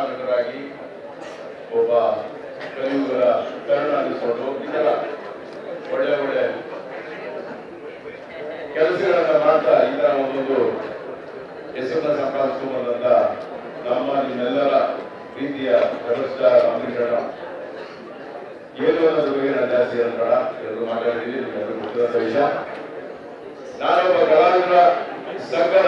ಮಹಾನಟರಾಗಿ ಒಬ್ಬ ಕಲಿಯುಗದ ತರುಣ ಅನಿಸ್ಕೊಂಡು ಈ ಥರ ಒಳ್ಳೆ ಒಳ್ಳೆ ಕೆಲಸಗಳನ್ನ ಮಾಡ್ತಾ ಈ ತರ ಒಂದೊಂದು ಹೆಸರನ್ನ ಸಂಪಾದಿಸಿಕೊಂಡಂತ ನಮ್ಮ ನಿಮ್ಮೆಲ್ಲರ ಪ್ರೀತಿಯ ರೆಬಲ್ ಸ್ಟಾರ್ ಅಂಬರೀಷ್ ಅಣ್ಣ ಏನು ಅನ್ನೋದ್ರ ಬಗ್ಗೆ ನಾನು ಜಾಸ್ತಿ ಹೇಳ್ಬೇಡ ಎಲ್ಲರೂ ಮಾತಾಡಿದ್ದೀವಿ ನಿಮ್ಮೆಲ್ಲರೂ ಗೊತ್ತಿರೋ ವಿಷಯ ನಾನೊಬ್ಬ ಕಲಾವಿದರ ಸಂಘದ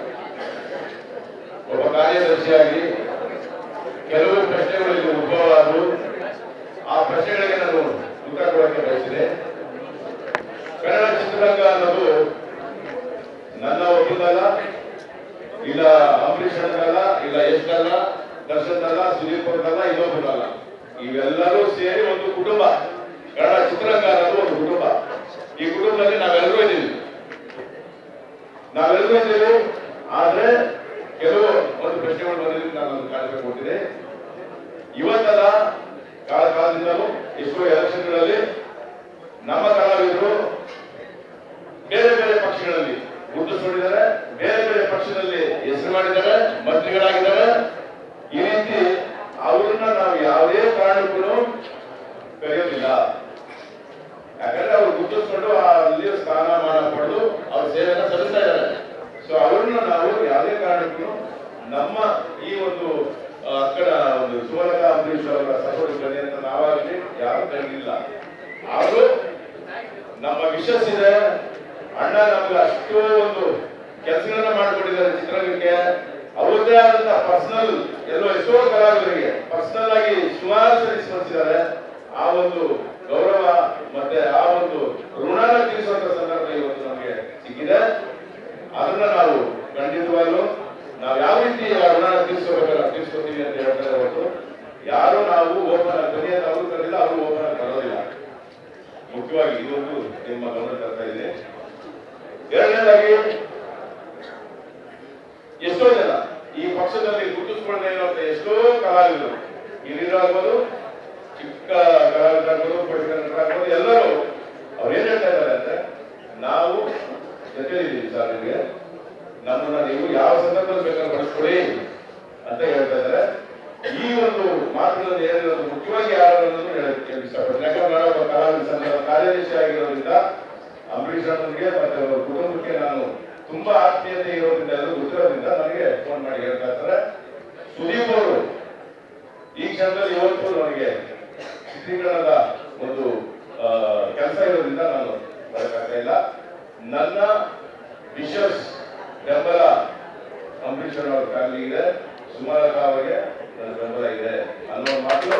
ಒಬ್ಬ ಕಾರ್ಯದರ್ಶಿಯಾಗಿ ಕೆಲವು ಪ್ರಶ್ನೆಗಳಿಗೆ ಉದ್ಭವ ಆದವು ಆ ಪ್ರಶ್ನೆಗಳಿಗೆ ನಾನು ಉತ್ತರ ಕೊಡಕ್ಕೆ ಬಯಸಿದೆ ಕನ್ನಡ ಚಿತ್ರರಂಗ ಅನ್ನೋದು ನನ್ನ ಒಬ್ಬದಲ್ಲ ಇಲ್ಲ ಅಂಬರೀಷ್ ಅಣ್ಣದಲ್ಲ ಇಲ್ಲ ಎಷ್ಟಲ್ಲ ದರ್ಶನದಲ್ಲ ಸುದೀಪ್ ಅವ್ರದಲ್ಲ ಇನ್ನೊಬ್ಬರಲ್ಲ ಇವೆಲ್ಲರೂ ಸೇರಿ ಒಂದು ಕುಟುಂಬ ಕನ್ನಡ ಚಿತ್ರರಂಗ ಅನ್ನೋದು ಒಂದು ಕುಟುಂಬ ಈ ಕುಟುಂಬದಲ್ಲಿ ನಾವೆಲ್ಲರೂ ಇದ್ದೀವಿ ನಾವೆಲ್ಲರೂ ಇದ್ದೀವಿ ಆದ್ರೆ ಕೆಲವು ಒಂದು ಪ್ರಶ್ನೆಗಳು ಬಂದಿದ್ದು ನಾನು ಒಂದು ಕಾರ್ಯಕ್ರಮ ಕೊಟ್ಟಿದೆ ಇವತ್ತಲ್ಲ ಕಾಲ ಕಾಲದಿಂದಲೂ ಎಷ್ಟೋ ಎಲೆಕ್ಷನ್ಗಳಲ್ಲಿ ನಮ್ಮ ಕಲಾವಿದರು ಬೇರೆ ಬೇರೆ ಪಕ್ಷಗಳಲ್ಲಿ ಗುರುತಿಸ್ಕೊಂಡಿದ್ದಾರೆ ಬೇರೆ ಬೇರೆ ಪಕ್ಷದಲ್ಲಿ ಹೆಸರು ಮಾಡಿದ್ದಾರೆ ಮಂತ್ರಿಗಳಾಗಿದ್ದಾರೆ ಈ ರೀತಿ ಅವ್ರನ್ನ ನಾವು ಯಾವುದೇ ಕಾರಣಕ್ಕೂ ಕರೆಯೋದಿಲ್ಲ ಯಾಕಂದ್ರೆ ಅವ್ರು ಗುರುತಿಸ್ಕೊಂಡು ಅಲ್ಲಿ ಸ್ಥಾನಮಾನ ಪಡೆದು ಅವ್ರ ಸೇವೆಯನ್ನ ಸಲ್ಲಿಸ್ತಾ ಇದ್ದಾರೆ ಸೊ ಅವ್ರನ್ನ ನಾವು ಯಾವುದೇ ಕಾರಣಕ್ಕೂ ನಮ್ಮ ಈ ಒಂದು ಆ, ಅಕ್ಕಡ ಒಂದು ಸುವರ್ಣ ಅಂಬರೀಷ್ ಅವರ ಸಹೋದರಿ ಅಂತ ನಾವಾಗಲಿ ಯಾರು ಕರೀಲಿಲ್ಲ ಅವರು ನಮ್ಮ ವಿಶ್ವಾಸ ಇದೆ ಅಣ್ಣ ನಮ್ಗೆ ಅಷ್ಟು ಒಂದು ಕೆಲಸಗಳನ್ನ ಮಾಡಿಕೊಟ್ಟಿದ್ದಾರೆ ಚಿತ್ರರಂಗಕ್ಕೆ ಅವ್ರದ್ದೇ ಆದಂತಹ ಪರ್ಸನಲ್ ಎಲ್ಲೋ ಎಷ್ಟೋ ಕಲಾವಿದರಿಗೆ ಪರ್ಸನಲ್ ಆಗಿ ಸುಮಾರು ಸರಿ ಸ್ಮರಿಸಿದ್ದಾರೆ ಆ ಒಂದು ಗೌರವ ಮತ್ತೆ ಆ ಒಂದು ಋಣನ ತೀರಿಸುವಂತ ಸಂದರ್ಭ ಇವತ್ತು ನಮಗೆ ಸಿಕ್ಕಿದೆ ಅದನ್ನ ನಾವು ಖಂಡಿತವಾಗ್ಲೂ ನಾವು ಯಾವ ರೀತಿ ಆ ಋಣನ ತೀರಿಸ್ಕೋಬೇಕಲ್ಲ ತೀರಿಸ್ಕೋತೀವಿ ಅಂತ ಹೇಳ್ತಾರೆ ಹೊರತು ಯಾರು ನಾವು ಓಪನ್ ಆಗಿ ಕಲಿಯೋದು ಅವರು ಕಲಿಲ್ಲ ಅವರು ಓಪನ್ ಆಗಿ ಕರೋದಿಲ್ಲ ಮುಖ್ಯವಾಗಿ ಇದೊಂದು ನಿಮ್ಮ ಗಮನ ತರ್ತಾ ಇದೆ ಎರಡನೇದಾಗಿ ಎಷ್ಟೋ ಜನ ಈ ಪಕ್ಷದಲ್ಲಿ ಗುರುತಿಸ್ಕೊಳ್ಳದೆ ಇರುವಂತ ಎಷ್ಟೋ ಕಲಾವಿದರು ಹಿರಿಯರಾಗ್ಬೋದು ಚಿಕ್ಕ ಕಲಾವಿದರಾಗ್ಬೋದು ಪಡಿಕರಾಗ್ಬೋದು ಎಲ್ಲರೂ ಅವ್ರು ಏನ್ ಹೇಳ್ತಾ ಇದ್ದಾರೆ ಅಂದ್ರೆ ನಾವು ಜೊತೆಲಿದ್ದೀವಿ ಸರ್ ನಿಮಗೆ ನಮ್ಮನ್ನ ನೀವು ಯಾವ ಸಂದರ್ಭದಲ್ಲಿ ಬೇಕಾದ್ರೆ ಬಳಸ್ಕೊಳ್ಳಿ ಅಂತ ಹೇಳ್ತಾ ಇದ್ದಾರೆ ಈ ಒಂದು ಮಾತುಗಳನ್ನು ಹೇಳಿರೋದು ಮುಖ್ಯವಾಗಿ ಯಾರು ಅನ್ನೋದನ್ನು ಹೇಳಕ್ಕೆ ಇಷ್ಟಪಡ್ತೀನಿ ಯಾಕಂದ್ರೆ ನಾನು ಒಬ್ಬ ಕಲಾವಿದ ಸಂಘದ ಕಾರ್ಯದರ್ಶಿ ಆಗಿರೋದ್ರಿಂದ ಅಂಬರೀಷ್ ಅಣ್ಣನಿಗೆ ಮತ್ತೆ ಅವರ ಕುಟುಂಬಕ್ಕೆ ನಾನು ತುಂಬಾ ಆತ್ಮೀಯತೆ ಇರೋದ್ರಿಂದ ಎಲ್ಲರೂ ಗೊತ್ತಿರೋದ್ರಿಂದ ನನಗೆ ಫೋನ್ ಮಾಡಿ ಹೇಳ್ತಾ ಇರ್ತಾರೆ ಸುದೀಪ್ ಅವರು ಈ ಕ್ಷಣದಲ್ಲಿ ಇವತ್ತು ನನಗೆ ಚಿತ್ರೀಕರಣದ ಒಂದು ಕೆಲಸ ಇರೋದ್ರಿಂದ ನಾನು ಬರಕ್ಕಾಗ್ತಾ ಇಲ್ಲ ನನ್ನ ವಿಶಸ್ ಬೆಂಬಲ ಅಂಬರೀಷ್ ಅವರ ಫ್ಯಾಮಿಲಿ ಇದೆ ಸುಮಲತಾ ಅವರಿಗೆ ನನ್ನ ಬೆಂಬಲ ಇದೆ ಅನ್ನೋ ಮಾತು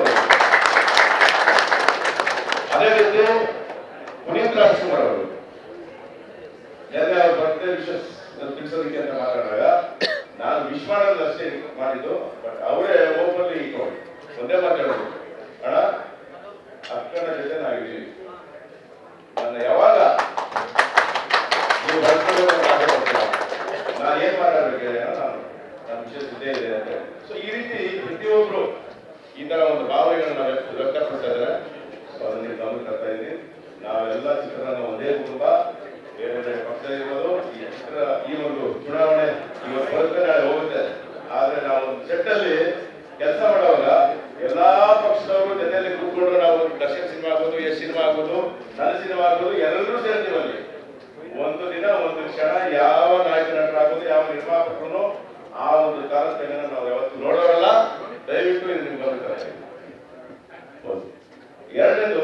ಅದೇ ರೀತಿ ಪುನೀತ್ ರಾಜ್ಕುಮಾರ್ ಅವರು ಎಲ್ಲ ಬರ್ತ್ಡೇ ವಿಶಸ್ ತಿಳಿಸೋದಕ್ಕೆ ಅಂತ ಮಾತಾಡಿದಾಗ ನಾನು ವಿಶ್ ಮಾಡೋದು ಅಷ್ಟೇ ಮಾಡಿದ್ದು ಬಟ್ ಅವರೇ ಓಪನ್ಲಿ ಇಟ್ಕೊಂಡು ಒಂದೇ ಮಾತಾಡೋದು ಅಣ್ಣ ಅಕ್ಕನ ಜೊತೆ ನಾವಿದ್ದೀವಿ ನನ್ನ ಯಾವಾಗ ನೀವು ಬರ್ಕೊಂಡು ನಾನು ಏನ್ ಮಾತಾಡ್ಬೇಕು ನಾನು ನನ್ನ ವಿಷಯ ಜೊತೆ ಇದೆ ಅಂತ ಸೊ ಈ ರೀತಿ ಪ್ರತಿಯೊಬ್ರು ಈ ತರ ಒಂದು ಭಾವನೆಗಳನ್ನ ವ್ಯಕ್ತ ವ್ಯಕ್ತಪಡಿಸ್ತಾ ಇದ್ದಾರೆ ಸೊ ಅದನ್ನ ನೀವು ಗಮನ ತರ್ತಾ ಇದ್ದೀನಿ ನಾವೆಲ್ಲ ಚಿತ್ರರಂಗ ಒಂದೇ ಕುಟುಂಬ ಬೇರೆ ಬೇರೆ ಪಕ್ಷ ಇರ್ಬೋದು ಈ ಚಿತ್ರ ಈ ಒಂದು ಚುನಾವಣೆ ಇವತ್ತು ಬರುತ್ತೆ ನಾಳೆ ಹೋಗುತ್ತೆ ಆದ್ರೆ ನಾವು ಒಂದು ಸೆಟ್ ಅಲ್ಲಿ ಕೆಲಸ ಮಾಡುವಾಗ ಎಲ್ಲಾ ಪಕ್ಷದವರು ಜೊತೆಯಲ್ಲಿ ಕೂತ್ಕೊಂಡು ನಾವು ದರ್ಶನ್ ಸಿನಿಮಾ ಆಗ್ಬೋದು ಎಸ್ ಸಿನಿಮಾ ಆಗ್ಬೋದು ನನ್ನ ಸಿನಿಮಾ ಆಗ್ಬೋದು ಎಲ್ಲರೂ ಸೇರ್ತೀವಿ ಅಲ್ಲಿ ಒಂದು ದಿನ ಒಂದು ಕ್ಷಣ ಯಾವ ನಾಯಕ ನಟರಾಗ್ಬೋದು ಯಾವ ನಿರ್ಮಾಪಕರು ಆ ಒಂದು ತಾರತಮ್ಯನ ನಾವು ಯಾವತ್ತು ನೋಡೋರಲ್ಲ ದಯವಿಟ್ಟು ಇದು ನಿಮ್ಗೆ ಗಮನಿಸ್ತಾರೆ ಹೌದು ಎರಡನೇದು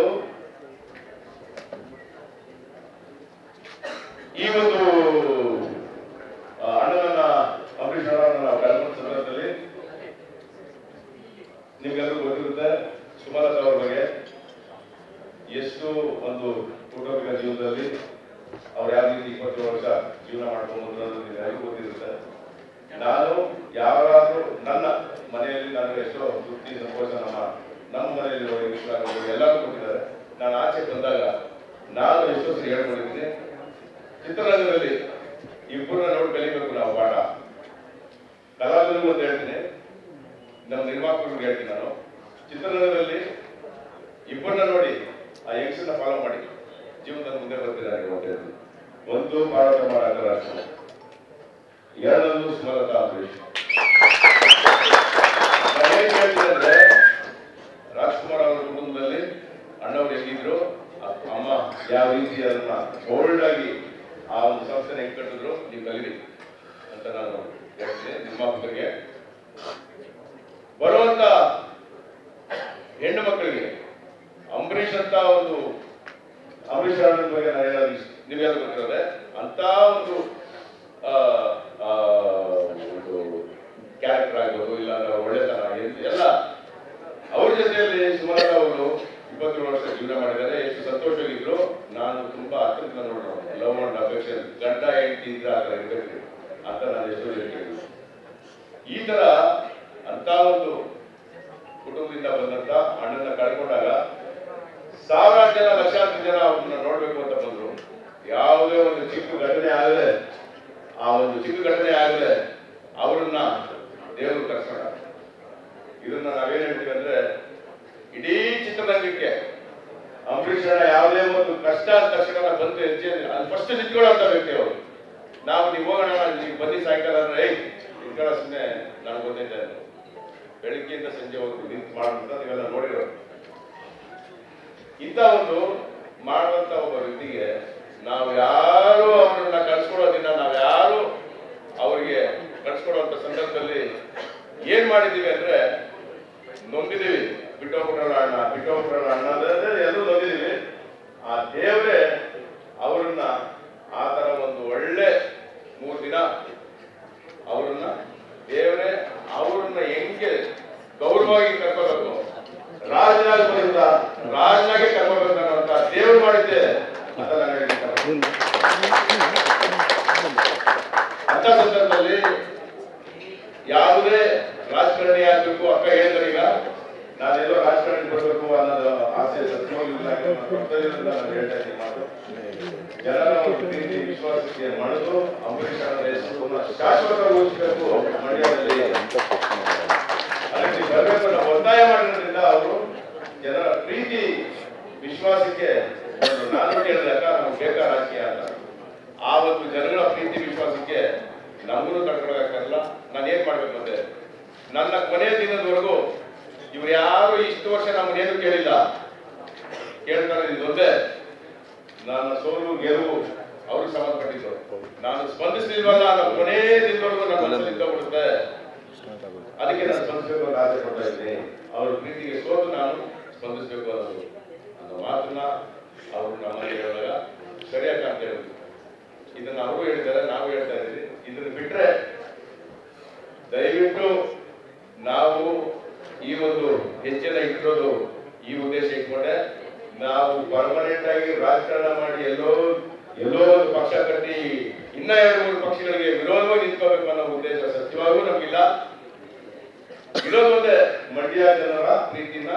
ಈ ಒಂದು ಆ, ಅಣ್ಣನನ್ನ ಅಂಬರೀಷ್ ಅವರನ್ನ ನಾವು ಕಳ್ಕೊಂಡ ಸಂದರ್ಭದಲ್ಲಿ ನಿಮ್ಗೆಲ್ಲರಿಗೂ ಗೊತ್ತಿರುತ್ತೆ ಸುಮಲತಾ ಅವ್ರ ಬಗ್ಗೆ ಎಷ್ಟು ಒಂದು ಕುಟುಂಬಿಕ ಜೀವನದಲ್ಲಿ ಅವ್ರು ಯಾವ ರೀತಿ ಇಪ್ಪತ್ತು ವರ್ಷ ಜೀವನ ಮಾಡ್ಕೊಂಡು ಅನ್ನೋದು ನಿಮ್ಗೆಲ್ಲರಿಗೂ ಗೊತ್ತಿರುತ್ತೆ ನಾನು ಯಾರಾದ್ರೂ ನನ್ನ ಮನೆಯಲ್ಲಿ ನನಗೆ ಎಷ್ಟೋ ತೃಪ್ತಿ ಸಂತೋಷ ನಮ್ಮ ನಮ್ಮ ಮನೆಯಲ್ಲಿ ವಿಶ್ವಾಸ ಎಲ್ಲರೂ ಕೊಟ್ಟಿದ್ದಾರೆ ನಾನು ಆಚೆ ಬಂದಾಗ ನಾನು ಎಷ್ಟೋ ಸರಿ ಹೇಳ್ಕೊಂಡಿದ್ದೀನಿ ಚಿತ್ರರಂಗದಲ್ಲಿ ಇಬ್ಬರನ್ನ ನೋಡಿ ಕಲಿಬೇಕು ನಾವು ಪಾಠ ಕಲಾವಿದರಿಗೂ ಅಂತ ಹೇಳ್ತೀನಿ ನಮ್ಮ ನಿರ್ಮಾಪಕರಿಗೆ ಹೇಳ್ತೀನಿ ನಾನು ಚಿತ್ರರಂಗದಲ್ಲಿ ಇಬ್ಬರನ್ನ ನೋಡಿ ಆ ಯಂಗ್ಸನ್ನ ಫಾಲೋ ಮಾಡಿ ಜೀವನದಲ್ಲಿ ಮುಂದೆ ಬರ್ತಿದ್ದಾರೆ ಅಂತ ಹೇಳ್ತೀನಿ ಒಂದು ಪಾರ್ವತಮ್ಮ ರಾಜರಾಜ ಎರಡನೇದು ಸುಮಲತಾ ಅಂಬರೀಷ್ ನಾನು ಹೆಣ್ಣು ಮಕ್ಕಳಿಗೆ ಅಂಬರೀಷ್ ಅಂತ ಒಂದು ಅಂಬರೀಷ್ ಅವರ ಬಗ್ಗೆ ನಾನು ಹೇಳೋದು ಇಷ್ಟ ನೀವೆಲ್ಲ ಗೊತ್ತಿರೋದೆ ಅಂತ ಒಂದು ಆ, ಆ, ಒಂದು ಕ್ಯಾರೆಕ್ಟರ್ ಆಗ್ಬೋದು ಇಲ್ಲ ಅಂದ್ರೆ ಒಳ್ಳೆತನ ಎಲ್- ಎಲ್ಲ ಅವ್ರ ಜೊತೆಯಲ್ಲಿ ಸುಮಾರು ಅವರು ಇಪ್ಪತ್ತೇಳು ವರ್ಷ ಜೀವನ ಮಾಡಿದ್ದಾರೆ ಎಷ್ಟು ಸಂತೋಷವಾಗಿದ್ರು ನಾನು ತುಂಬಾ ಹತ್ತಿರದಿಂದ ನೋಡೋಣ ಲವ್ ಅಂಡ್ ಅಫೆಕ್ಷನ್ ಗಂಡ ಹೆಂಡತಿ ಇದ್ರೆ ಆ ಥರ ಇರ್ಬೇಕು ಅಂತ ನಾನು ಎಷ್ಟೋ ಜನ ಕೇಳಿದ್ದೆ ಈ ತರ ಅಂತ ಒಂದು ಕುಟುಂಬದಿಂದ ಬಂದಂತ ಅಣ್ಣನ ಕಳ್ಕೊಂಡಾಗ ಸಾವಿರಾರು ಜನ ಲಕ್ಷಾಂತರ ಜನ ಅವ್ರನ್ನ ನೋಡ್ಬೇಕು ಅಂತ ಬಂದ್ರು ಯಾವುದೇ ಒಂದು ಚಿಕ್ಕ ಘಟನೆ ಆಗದೆ ಆ ಒಂದು ಚಿಕ್ಕ ಘಟನೆ ಆಗದೆ ಅವರನ್ನ ದೇವರು ಕರ್ಸೋಣ ಇದನ್ನ ನಾವೇನ್ ಹೇಳ್ತೀವಿ ಅಂದ್ರೆ ಇಡೀ ಚಿತ್ರರಂಗಕ್ಕೆ ಅಂಬರೀಷ್ ಅಣ್ಣ ಯಾವುದೇ ಒಂದು ಕಷ್ಟ ಅಂದ ತಕ್ಷಣ ಬಂದು ಹೆಜ್ಜೆ ಅದು ಫಸ್ಟ್ ನಿಂತ್ಕೊಳ್ಳೋಂಥ ವ್ಯಕ್ತಿ ಅವರು ನಾವು ನೀವು ಹೋಗೋಣ ನೀವು ಬನ್ನಿ ಸಾಯಂಕಾಲ ಅಂದ್ರೆ ಏಯ್ ನಿಂತ್ಕೊಳ್ಳೋ ಸುಮ್ಮನೆ ನಾನು ಗೊತ್ತೈತೆ ಅಂದ್ರು. ಬೆಳಿಗ್ಗೆಯಿಂದ ಸಂಜೆ ಹೋಗಿ ನಿಂತು ಮಾಡೋಂಥ ನೀವೆಲ್ಲ ನೋಡಿರೋದು ಇಂಥ ಒಂದು ಮಾಡುವಂತ ಒಬ್ಬ ವ್ಯಕ್ತಿಗೆ ನಾವು ಯಾರು ಅವರನ್ನ ಕಳ್ಸ್ಕೊಡೋದಿಲ್ಲ ನಾವು ಯಾರು ಅವರಿಗೆ ಕಳ್ಸ್ಕೊಡುವಂತ ಸಂದರ್ಭದಲ್ಲಿ ಏನ್ ಮಾಡಿದೀವಿ ಅಂದ್ರೆ ನೊಂದಿದೀವಿ ಬಿಟ್ಟೋಗ್ಬಿಟ್ರಲ್ಲ ಅಣ್ಣ ಬಿಟ್ಟೋಗ್ಬಿಟ್ರಲ್ಲ ಅಣ್ಣ ಅಂದ್ರೆ ಎಲ್ಲರೂ ನೊಂದಿದೀವಿ ಆ ದೇವರೇ ಅವರನ್ನ ಆ ತರ ಒಂದು ಒಳ್ಳೆ ಮೂರು ದಿನ ಅವರನ್ನ ದೇವರೇ ಅವರನ್ನ ಹೆಂಗೆ ಗೌರವವಾಗಿ ಕರ್ಕೋಬೇಕು ರಾಜನಾಗ ಬರಿಂದ ರಾಜನಾಗೆ ಕರ್ಕೋಬೇಕು ಅನ್ನುವಂತ ದೇವರು ಮಾಡಿದ್ದೆ ಅಂತ ನಾನು ಹೇಳಿದ್ದೀನಿ ಅಂತ ಸಂದರ್ಭದಲ್ಲಿ ಯಾವುದೇ ರಾಜಕಾರಣಿ ಆಗ್ಬೇಕು ಅಕ್ಕ ಹೇಳಿದ್ರೆ ಈಗ ನಾನೆಲ್ಲೋ ರಾಜಕಾರಣಿ ಬರ್ಬೇಕು ಅನ್ನೋದು ಆಸೆ ಸತ್ಯವಾಗಿಲ್ಲ ಕರ್ತವ್ಯದಿಂದ ನಾನು ಹೇಳ್ತಾ ಇದ್ದೀನಿ ಮಾತು ಜನರ ಒಂದು ಪ್ರೀತಿ ವಿಶ್ವಾಸಕ್ಕೆ ಮಣಿದು ಅಂಬರೀಷ್ ಅವರ ಹೆಸರನ್ನ ಶಾಶ್ವತಗೊಳಿಸಬೇಕು ಮಂಡ್ಯದಲ್ಲಿ ಅದಕ್ಕೆ ಬರಬೇಕು ನಾವು ಒತ್ತಾಯ ಮಾಡಿರೋದ್ರಿಂದ ಅವರು ಜನರ ಪ್ರೀತಿ ವಿಶ್ವಾಸಕ್ಕೆ ಒಂದು ನಾನು ಕೇಳಿದಾಗ ನಮ್ಗೆ ಬೇಕಾ ರಾಜಕೀಯ ಅಂತ ಆ ಒಂದು ಜನಗಳ ಪ್ರೀತಿ ವಿಶ್ವಾಸಕ್ಕೆ ನಮಗೂ ತಡ್ಕೊಳಕ್ಕಾಗಲ್ಲ ನಾನು ಏನ್ ಮಾಡ್ಬೇಕು ಮತ್ತೆ ನನ್ನ ಕೊನೆಯ ದಿನದವರೆಗೂ ಇವ್ರು ಯಾರು ಇಷ್ಟು ವರ್ಷ ನಮ್ಮನ್ನೇನು ಕೇಳಿಲ್ಲ ಕೇಳ್ತಾರೆ ಇದೊಂದೇ ನನ್ನ ಸೋಲು ಗೆಲುವು ಅವ್ರಿಗೆ ಸಂಬಂಧಪಟ್ಟಿದ್ದು ನಾನು ಸ್ಪಂದಿಸಲಿಲ್ವಲ್ಲ ಅನ್ನೋ ಕೊನೇ ದಿನದವರೆಗೂ ನನ್ನ ಮನಸ್ಸಲ್ಲಿ ಇದ್ದೋಗ್ಬಿಡುತ್ತೆ ಅದಕ್ಕೆ ನಾನು ಸ್ಪಂದಿಸಬೇಕು ಅಂತ ಆಸೆ ಪಡ್ತಾ ಇದ್ದೀನಿ ಅವ್ರ ಪ್ರೀತಿಗೆ ಸೋತು ನಾನು ಸ್ಪಂದಿಸಬೇಕು ಅನ್ನೋದು ಅನ್ನೋ ಮಾತನ್ನ ಅವರು ನಮ್ಮಲ್ಲಿ ಹೇಳಿದಾಗ ಸರಿಯಾಗಿ ಅಂತ ಹೇಳಿದ್ರು ಇದನ್ನ ಅವರು ಹೇಳಿದ್ದಾರೆ ನಾವು ಹೇಳ್ತಾ ಇದ್ದೀವಿ ಇದನ್ನ ಬಿಟ್ರೆ ದಯವಿಟ್ಟು ನಾವು ಈ ಒಂದು ಹೆಜ್ಜೆನ ಇಟ್ಟಿರೋದು ಈ ಉದ್ದೇಶ ಇಟ್ಕೊಂಡೆ ನಾವು ಪರ್ಮನೆಂಟ್ ಆಗಿ ರಾಜಕಾರಣ ಮಾಡಿ ಎಲ್ಲೋ ಎಲ್ಲೋ ಒಂದು ಪಕ್ಷ ಕಟ್ಟಿ ಇನ್ನ ಎರಡು ಮೂರು ಪಕ್ಷಗಳಿಗೆ ವಿರೋಧವಾಗಿ ನಿಂತ್ಕೋಬೇಕು ಅನ್ನೋ ಉದ್ದೇಶ ಸತ್ಯವಾಗೂ ನಮಗಿಲ್ಲ ಇರೋದು ಒಂದೇ ಮಂಡ್ಯ ಜನರ ಪ್ರೀತಿನ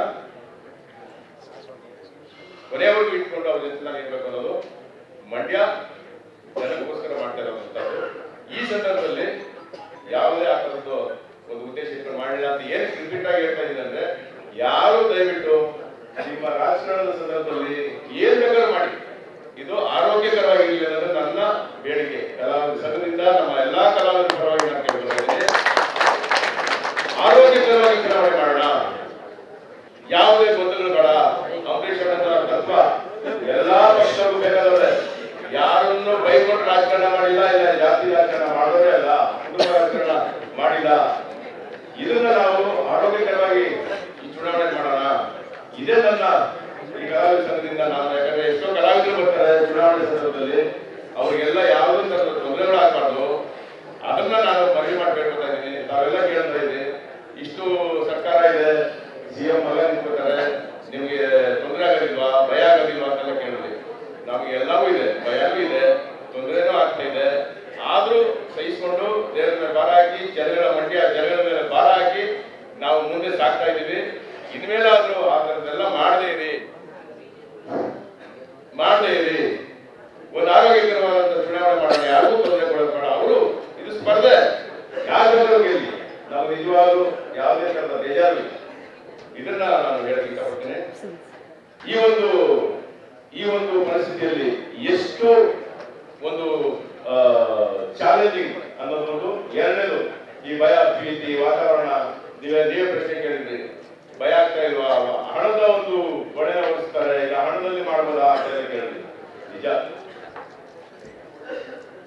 ಕೊನೆಯವರೆಗೂ ಇಟ್ಕೊಂಡು ಅವ್ರ ಜೊತೆ ನಾನು ಇರ್ಬೇಕು ಅನ್ನೋದು ಮಂಡ್ಯ ಜನಕ್ಕೋಸ್ಕರ ಮಾಡ್ತಾ ಇರೋವಂಥದ್ದು ಈ ಸಂದರ್ಭದಲ್ಲಿ ಯಾವುದೇ ಆ ಥರದ್ದು ಒಂದು ಉದ್ದೇಶ ಇಟ್ಕೊಂಡು ಮಾಡಿಲ್ಲ ಅಂತ ಏನು ರಿಪೀಟ್ ಆಗಿ ಹೇಳ್ತಾ ಇದ್ದೀನಿ ಅಂದ್ರೆ ಯಾರು ದಯವಿಟ್ಟು ನಿಮ್ಮ ರಾಜಕಾರಣದ ಸಂದರ್ಭದಲ್ಲಿ ಏನ್ ಬೇಕಾದ್ರೂ ಮಾಡಿ ಇದು ಆರೋಗ್ಯಕರವಾಗಿರಲಿ ಅನ್ನೋದು ನನ್ನ ಬೇಡಿಕೆ ಕಲಾವಿದ ಸಂಘದಿಂದ ನಮ್ಮ ಎಲ್ಲಾ ಕಲಾವಿದರ ಪರವಾಗಿ ನಾನು ಕೇಳ್ಕೊಳ್ತಾ ಇದ್ದೀನಿ ಆರೋಗ್ಯಕರವಾಗಿ ಚುನಾವಣೆ ಮಾಡೋಣ ಯಾವುದೇ ಗೊಂದಲಗಳು ಬೇಡ ಅಂಬರೀಷ್ ಅವರ ತತ್ವ ಎಲ್ಲಾ ಪಕ್ಷದವರು ಬೇಕಾದವ್ರೆ ಯಾರನ್ನು ಬೈಕೊಂಡು ರಾಜಕಾರಣ ಮಾಡಿಲ್ಲ ಇಲ್ಲ ಜಾತಿ ರಾಜಕಾರಣ ಮಾಡೋದೇ ಅಲ್ಲ ಕುಟುಂಬ ರಾಜಕಾರಣ ಮಾಡಿಲ್ಲ ಇದನ್ನ ನಾವು ಆರೋಗ್ಯಕರವಾಗಿ ಈ ಚುನಾವಣೆ ಮಾಡೋಣ ಇದೇ ನನ್ನ ಈ ಕಲಾವಿದ ಸಂಘದಿಂದ ನಾನು ಯಾಕಂದ್ರೆ ಎಷ್ಟೋ ಕಲಾವಿದರು ಬರ್ತಾರೆ ಚುನಾವಣೆ ಸಂದರ್ಭದಲ್ಲಿ ಅವ್ರಿಗೆಲ್ಲ ಯಾವುದೋ ತರದ ತೊಂದರೆಗಳಾಗಬಾರ್ದು ಅದನ್ನ ನಾನು ಮನವಿ ಮಾಡ್ಬೇಕು ಅಂತ ಇದ್ದೀನಿ ತಾವೆಲ್ಲ ಕೇಳ್ತಾ ಇದ್ದೀನಿ ಇಷ್ಟು ಸರ್ಕಾರ ಇದೆ ಸಿಎಂ ಮಗ ನಿಂತ್ಕೋತಾರೆ ನಿಮ್ಗೆ ತೊಂದರೆ ಆಗೋದಿಲ್ವಾ ಭಯ ಆಗೋದಿಲ್ವಾ ಅಂತೆಲ್ಲ ಕೇಳಿದ್ವಿ ನಮ್ಗೆ ಎಲ್ಲವೂ ಇದೆ ಭಯನೂ ಇದೆ ತೊಂದರೆನೂ ಆಗ್ತಾ ಇದೆ ಆದ್ರೂ ಸಹಿಸ್ಕೊಂಡು ದೇವರ ಮೇಲೆ ಭಾರ ಹಾಕಿ ಜನಗಳ ಮಂಡ್ಯ ಜನಗಳ ಮೇಲೆ ಭಾರ ಹಾಕಿ ನಾವು ಮುಂದೆ ಸಾಗ್ತಾ ಇದ್ದೀವಿ ಇನ್ಮೇಲಾದ್ರೂ ಆ ಥರದ್ದೆಲ್ಲ ಮಾಡದೇ ಇರಿ ಮಾಡದೇ ಇರಿ ಒಂದು ಆರೋಗ್ಯಕರವಾದಂತ ಚುನಾವಣೆ ಮಾಡೋಣ ಯಾರಿಗೂ ತೊಂದರೆ ಕೊಡೋದು ಬೇಡ ಅವರು ಇದು ಸ್ಪರ್ಧೆ ಯಾರು ಗೆಲ್ಲಿ ನಾವು ನಿಜವಾಗ್ಲೂ ಯಾವುದೇ ತರದ ಬೇಜಾರು ಇಲ್ಲ. ಇದನ್ನ ನಾನು ಹೇಳಕ್ಕೆ ಇಷ್ಟಪಡ್ತೇನೆ ಈ ಒಂದು ಈ ಒಂದು ಪರಿಸ್ಥಿತಿಯಲ್ಲಿ ಎಷ್ಟು ಒಂದು ಚಾಲೆಂಜಿಂಗ್ ಅನ್ನೋದೊಂದು ಎರಡನೇದು ಈ ಭಯ ಭೀತಿ ವಾತಾವರಣ ನೀವೇ ನೀವೇ ಪ್ರಶ್ನೆ ಕೇಳಿದ್ರಿ ಭಯ ಆಗ್ತಾ ಇಲ್ವಾ ಹಣದ ಒಂದು ಹೊಣೆನ ಹೊರಿಸ್ತಾರೆ ಈಗ ಹಣದಲ್ಲಿ ಮಾಡ್ಬೋದಾ ಅಂತ ಎಲ್ಲ ಕೇಳಿದ್ರಿ ನಿಜ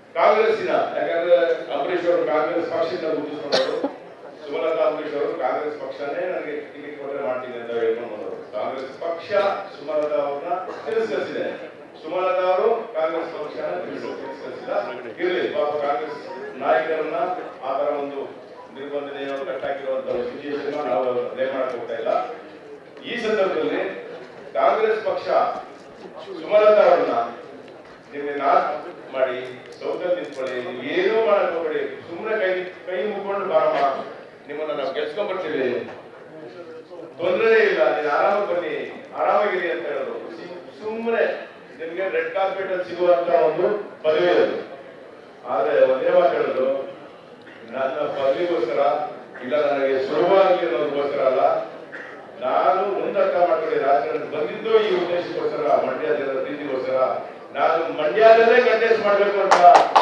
ಕಾಂಗ್ರೆಸ್ಸಿನ ಯಾಕಂದ್ರೆ ಅಂಬರೀಷ್ ಅವರು ಕಾಂಗ್ರೆಸ್ ಪಕ್ಷದಿಂದ ಗುರುತಿಸಿಕೊಂಡವರು ಸುಮಲತಾ ಅಂಬರೀಷ್ ಅವರು ಕಾಂಗ್ರೆಸ್ ಕಾಂಗ್ರೆಸ್ ಪಕ್ಷನೇ ನನಗೆ ಟಿಕೆಟ್ ಕೊಟ್ಟರೆ ಮಾಡ್ತೀನಿ ಅಂತ ಹೇಳ್ಕೊಂಡು ಬಂದವರು ಕಾಂಗ್ರೆಸ್ ಪಕ್ಷ ಸುಮಲತಾ ಅವ್ರನ್ನ ತಿರಸ್ಕರಿಸಿದೆ ಸುಮಲತಾ ಅವರು ಕಾಂಗ್ರೆಸ್ ಪಕ್ಷನ ತಿರಸ್ಕ- ತಿರಸ್ಕರಿಸಿಲ್ಲ ಇರಲಿ ಪಾಪ ಕಾಂಗ್ರೆಸ್ ನಾಯಕರನ್ನ ಆ ತರ ಒಂದು ನಿರ್ಬಂಧನೆ ಏನೋ ಕಟ್ಟಾಕಿರುವಂತ ಸಿಚುವೇಶನ್ ನಾವು ಅದೇ ಮಾಡಕ್ ಹೋಗ್ತಾ ಇಲ್ಲ ಈ ಸಂದರ್ಭದಲ್ಲಿ ಕಾಂಗ್ರೆಸ್ ಪಕ್ಷ ಸುಮಲತಾ ಅವ್ರನ್ನ ನಿಮ್ಗೆ ನಾಕ್ ಮಾಡಿ ಸೌಕರ್ಯ ನಿಂತ್ಕೊಳ್ಳಿ ನೀವು ಏನೂ ಮಾಡಕ್ ಹೋಗ್ಬೇಡಿ ಸುಮ್ಮನೆ ಕೈ ಕೈ ಮುಕ್ಕೊಂಡು ಬಾರಮ್ಮ ನಿಮ್ಮನ್ನ ನಾವು ಗೆಲ್ಸ್ಕೊಂಡ್ ಬರ್ತೀವಿ ತೊಂದರೆ ಇಲ್ಲ ನೀನು ಆರಾಮಾಗಿ ಬನ್ನಿ ಆರಾಮಾಗಿರಿ ಅಂತ ಹೇಳೋದು ಸುಮ್ಮನೆ ನಿಮ್ಗೆ ರೆಡ್ ಕಾರ್ಪೆಟ್ ಅಲ್ಲಿ ಸಿಗುವಂತ ಒಂದು ಪದವಿ ಅದು ಆದ್ರೆ ಒಂದೇ ಮಾತು ಹೇಳೋದು ನನ್ನ ಪದವಿಗೋಸ್ಕರ ಇಲ್ಲ ನನಗೆ ಸುಲಭವಾಗಿ ಅನ್ನೋದಕ್ಕೋಸ್ಕರ ಅಲ್ಲ ನಾನು ಮುಂದರ್ಥ ಮಾಡ್ಕೊಳ್ಳಿ ರಾಜಕಾರಣ ಬಂದಿದ್ದು ಈ ಉದ್ದೇಶಕ್ಕೋಸ್ಕರ ಮಂಡ್ಯ ಜನರ ಪ್ರೀತಿಗೋಸ್ಕರ ನಾನು ಮಂಡ್ಯದಲ್ಲೇ ಕಂಟೆಸ್ಟ್ ಮಾಡ್ಬೇಕು ಅಂತ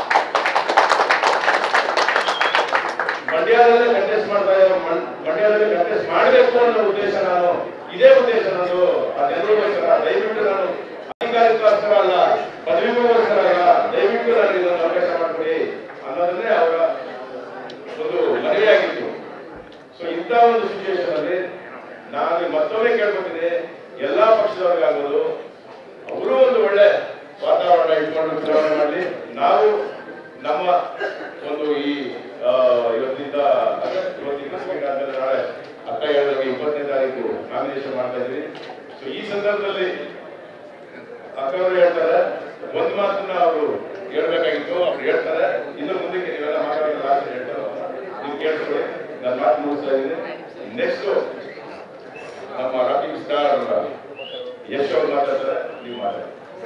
ಮಂಡ್ಯದಲ್ಲೇ ಕಂಟೆಸ್ಟ್ ಮಾಡ್ತಾ ಇರೋ ಮಂ- ಮಂಡ್ಯದಲ್ಲೇ ಕಂಟೆಸ್ಟ್ ಮಾಡಬೇಕು ಅನ್ನೋ ಉದ್ದೇಶ ನಾನು ಇದೇ ಉದ್ದೇಶ ನಾನು ಆ ಜನರಿಗೋಸ್ಕರ ದಯವಿಟ್ಟು ನಾನು ಅಧಿಕಾರಕ್ಕೋಸ್ಕರ ಅಲ್ಲ ಪದವಿಗೋಸ್ಕರ ಅಲ್ಲ ದಯವಿಟ್ಟು ನನಗೆ ಇದೊಂದು ಅವಕಾಶ ಮಾಡ್ಕೊಡಿ ಅನ್ನೋದನ್ನೇ ಅವರ ಒಂದು ಮನವಿಯಾಗಿತ್ತು ಸೊ ಇಂಥ ಒಂದು ಸಿಚುವೇಶನ್ ಅಲ್ಲಿ ನಾನು ಮತ್ತೊಮ್ಮೆ ಕೇಳ್ಕೊತೀನಿ ಎಲ್ಲಾ ಪಕ್ಷದವ್ರಿಗಾಗೋದು ಅವರು ಒಂದು ಒಳ್ಳೆ ವಾತಾವರಣ ಇಟ್ಕೊಂಡು ಚುನಾವಣೆ ಮಾಡಲಿ ನಾವು ನಮ್ಮ ಒಂದು ಈ ಆ, ಇವತ್ತಿಂದ ಇವತ್ತಿಂದ ಆದ್ಮೇಲೆ ನಾಳೆ ಅಕ್ಕ ಹೇಳಿದಾಗ ಇಪ್ಪತ್ತನೇ ತಾರೀಕು ನಾಮಿನೇಷನ್ ಮಾಡ್ತಾ ಇದ್ವಿ ಸೊ ಈ ಸಂದರ್ಭದಲ್ಲಿ ಅಕ್ಕವರು ಹೇಳ್ತಾರೆ ಒಂದು ಮಾತನ್ನ ಅವರು ಹೇಳ್ಬೇಕಾಗಿತ್ತು ಅವ್ರು ಹೇಳ್ತಾರೆ ಇನ್ನು ಮುಂದಕ್ಕೆ ನೀವೆಲ್ಲ ಮಾತಾಡೋದು ಲಾಸ್ಟ್ ಹೇಳ್ತಾರೆ ನೀವು ಕೇಳಿಸ್ಕೊಳ್ಳಿ ನನ್ನ ಮಾತು ಮುಗಿಸ್ತಾ ಇದ್ದೀನಿ ನೆಕ್ಸ್ಟ್ ನಮ್ಮ ರಾಕಿಂಗ್ ಸ್ಟಾರ್ ಯಶ್ ಅವ್ರು ಮಾತಾಡ್ತಾರೆ ನೀವು ಮಾತಾಡಿ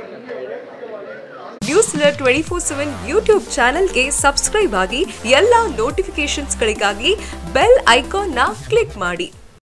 news twenty four seven YouTube ಚಾನೆಲ್ಗೆ ಸಬ್ಸ್ಕ್ರೈಬ್ ಆಗಿ ಎಲ್ಲ ನೋಟಿಫಿಕೇಶನ್ಸ್ಗಳಿಗಾಗಿ ಬೆಲ್ ಐಕಾನ್ನ ಕ್ಲಿಕ್ ಮಾಡಿ